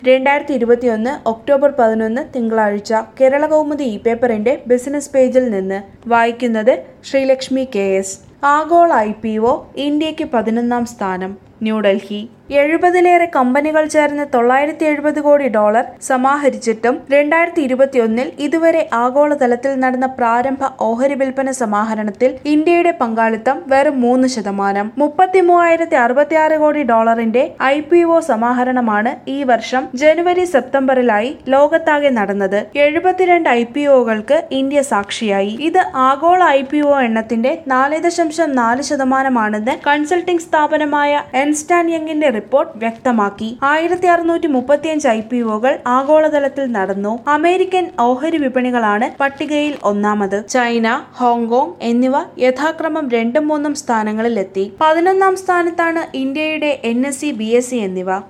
രണ്ടായിരത്തി ഇരുപത്തിയൊന്ന് ഒക്ടോബർ പതിനൊന്ന് തിങ്കളാഴ്ച കേരള കൗമുദി ഇ പേപ്പറിന്റെ ബിസിനസ് പേജിൽ നിന്ന് വായിക്കുന്നത് ശ്രീലക്ഷ്മി കെ എസ് ആഗോള ഐ പി ഒ ഇന്ത്യക്ക് പതിനൊന്നാം സ്ഥാനം ന്യൂഡൽഹി എഴുപതിലേറെ കമ്പനികൾ ചേർന്ന് തൊള്ളായിരത്തി എഴുപത് കോടി ഡോളർ സമാഹരിച്ചിട്ടും രണ്ടായിരത്തി ഇരുപത്തിയൊന്നിൽ ഇതുവരെ ആഗോളതലത്തിൽ നടന്ന പ്രാരംഭ ഓഹരി വിൽപ്പന സമാഹരണത്തിൽ ഇന്ത്യയുടെ പങ്കാളിത്തം വെറും മൂന്ന് ശതമാനം മുപ്പത്തി മൂവായിരത്തി അറുപത്തിയാറ് കോടി ഡോളറിന്റെ ഐ പി ഒ സമാഹരണമാണ് ഈ വർഷം ജനുവരി സെപ്റ്റംബറിലായി ലോകത്താകെ നടന്നത് എഴുപത്തിരണ്ട് ഐ പി ഒകൾക്ക് ഇന്ത്യ സാക്ഷിയായി ഇത് ആഗോള ഐ പി ഒ എണ്ണത്തിന്റെ നാല് ദശാംശം നാല് ശതമാനമാണെന്ന് കൺസൾട്ടിംഗ് സ്ഥാപനമായ എൻസ്റ്റാൻ യങ്ങിന്റെ റിപ്പോർട്ട് വ്യക്തമാക്കി ആയിരത്തി അറുന്നൂറ്റി മുപ്പത്തിയഞ്ച് ഐ പി ഒകൾ ആഗോളതലത്തിൽ നടന്നു അമേരിക്കൻ ഓഹരി വിപണികളാണ് പട്ടികയിൽ ഒന്നാമത് ചൈന ഹോങ്കോങ് എന്നിവ യഥാക്രമം രണ്ടും മൂന്നും സ്ഥാനങ്ങളിലെത്തി പതിനൊന്നാം സ്ഥാനത്താണ് ഇന്ത്യയുടെ N S C B S C എന്നിവ